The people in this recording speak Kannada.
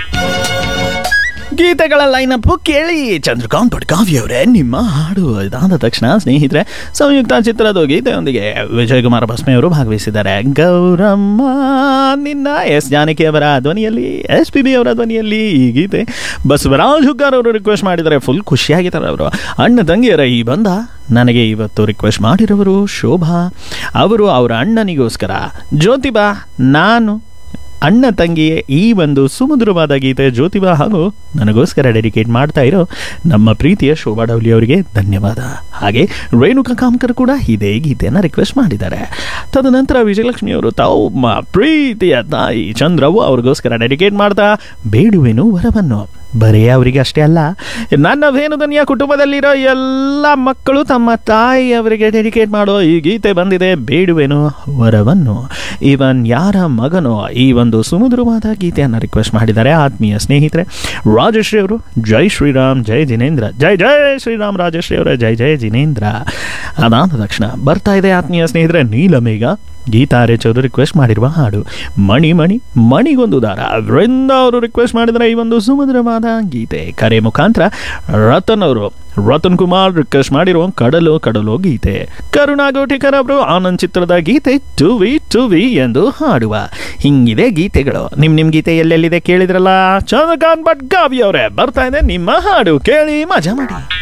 ಗೀತೆಗಳ ಲೈನಪ್ ಕೇಳಿ ಚಂದ್ರಕಾಂತ್ ಪಡ್ಕಾವಿ ಅವರೇ ನಿಮ್ಮ ಹಾಡು ಇದಾದ ತಕ್ಷಣ ಸ್ನೇಹಿತರೆ ಸಂಯುಕ್ತ ಚಿತ್ರದ ಗೀತೆಯೊಂದಿಗೆ ವಿಜಯಕುಮಾರ ಭಸ್ಮೆ ಅವರು ಭಾಗವಹಿಸಿದ್ದಾರೆ ಗೌರಮ್ಮ ನಿನ್ನ ಎಸ್ ಜಾನಕಿ ಅವರ ಧ್ವನಿಯಲ್ಲಿ ಎಸ್ ಪಿ ಬಿ ಅವರ ಧ್ವನಿಯಲ್ಲಿ ಈ ಗೀತೆ ಬಸವರಾಜ್ ಹುಗ್ಗಾರ್ ಅವರು ರಿಕ್ವೆಸ್ಟ್ ಮಾಡಿದ್ದಾರೆ ಫುಲ್ ಖುಷಿಯಾಗಿದ್ದಾರೆ ಅವರು ಅಣ್ಣ ತಂಗಿಯರ ಈ ಬಂದ ನನಗೆ ಇವತ್ತು ರಿಕ್ವೆಸ್ಟ್ ಮಾಡಿರೋರು ಶೋಭಾ ಅವರು ಅವರ ಅಣ್ಣನಿಗೋಸ್ಕರ ಜ್ಯೋತಿಬಾ ನಾನು ಅಣ್ಣ ತಂಗಿಯೇ ಈ ಒಂದು ಸುಮಧುರವಾದ ಗೀತೆ ಜ್ಯೋತಿಬಾ ಹಾಗೂ ನನಗೋಸ್ಕರ ಡೆಡಿಕೇಟ್ ಮಾಡ್ತಾ ಇರೋ ನಮ್ಮ ಪ್ರೀತಿಯ ಶೋಭಾ ಡೌಲಿ ಅವರಿಗೆ ಧನ್ಯವಾದ ಹಾಗೆ ರೇಣುಕಾ ಕಾಮ್ಕರ್ ಕೂಡ ಇದೇ ಗೀತೆಯನ್ನು ರಿಕ್ವೆಸ್ಟ್ ಮಾಡಿದ್ದಾರೆ ತದನಂತರ ವಿಜಯಲಕ್ಷ್ಮಿ ಅವರು ತಾವು ಮ ಪ್ರೀತಿಯ ತಾಯಿ ಚಂದ್ರವು ಅವ್ರಿಗೋಸ್ಕರ ಡೆಡಿಕೇಟ್ ಮಾಡ್ತಾ ಬೇಡುವೆನು ವರವನ್ನು ಬರೀ ಅವರಿಗೆ ಅಷ್ಟೇ ಅಲ್ಲ ನನ್ನ ವೇಣುದನಿಯ ಕುಟುಂಬದಲ್ಲಿರೋ ಎಲ್ಲ ಮಕ್ಕಳು ತಮ್ಮ ತಾಯಿಯವರಿಗೆ ಡೆಡಿಕೇಟ್ ಮಾಡೋ ಈ ಗೀತೆ ಬಂದಿದೆ ಬೇಡುವೆನು ವರವನ್ನು ಇವನ್ ಯಾರ ಮಗನೋ ಈ ಒಂದು ಸುಮಧುರವಾದ ಗೀತೆಯನ್ನು ರಿಕ್ವೆಸ್ಟ್ ಮಾಡಿದ್ದಾರೆ ಆತ್ಮೀಯ ಸ್ನೇಹಿತರೆ ರಾಜಶ್ರೀ ಅವರು ಜೈ ಶ್ರೀರಾಮ್ ಜೈ ಜಿನೇಂದ್ರ ಜೈ ಜೈ ಶ್ರೀರಾಮ್ ರಾಜಶ್ರೀ ಅವರ ಜೈ ಜೈ ಜಿನೇಂದ್ರ ಅದಾದ ತಕ್ಷಣ ಬರ್ತಾ ಇದೆ ಆತ್ಮೀಯ ಸ್ನೇಹಿತರೆ ನೀಲಮೇಘ ಗೀತಾ ಆರ್ಯಚ್ ಅವರು ರಿಕ್ವೆಸ್ಟ್ ಮಾಡಿರುವ ಹಾಡು ಮಣಿ ಮಣಿ ಮಣಿಗೊಂದು ದಾರ ವೃಂದ ಅವರು ರಿಕ್ವೆಸ್ಟ್ ಮಾಡಿದರೆ ಈ ಒಂದು ಸುಮಧುರವಾದ ಗೀತೆ ಕರೆ ಮುಖಾಂತರ ರತನ್ ಅವರು ರತನ್ ಕುಮಾರ್ ರಿಕ್ವೆಸ್ಟ್ ಮಾಡಿರುವ ಕಡಲು ಕಡಲು ಗೀತೆ ಕರುಣಾ ಗೋಟಿಕರ್ ಅವರು ಆನಂದ್ ಚಿತ್ರದ ಗೀತೆ ಟು ವಿ ಟು ವಿ ಎಂದು ಹಾಡುವ ಹಿಂಗಿದೆ ಗೀತೆಗಳು ನಿಮ್ ನಿಮ್ ಗೀತೆ ಎಲ್ಲೆಲ್ಲಿದೆ ಕೇಳಿದ್ರಲ್ಲ ಚಂದ್ರಕಾಂತ್ ಭಟ್ ಗಾವಿ ಅವರೇ ಬರ್ತಾ ಇದೆ ನಿಮ್ಮ ಹಾಡು ಕೇಳಿ ಮಜಾ ಮಾಡಿ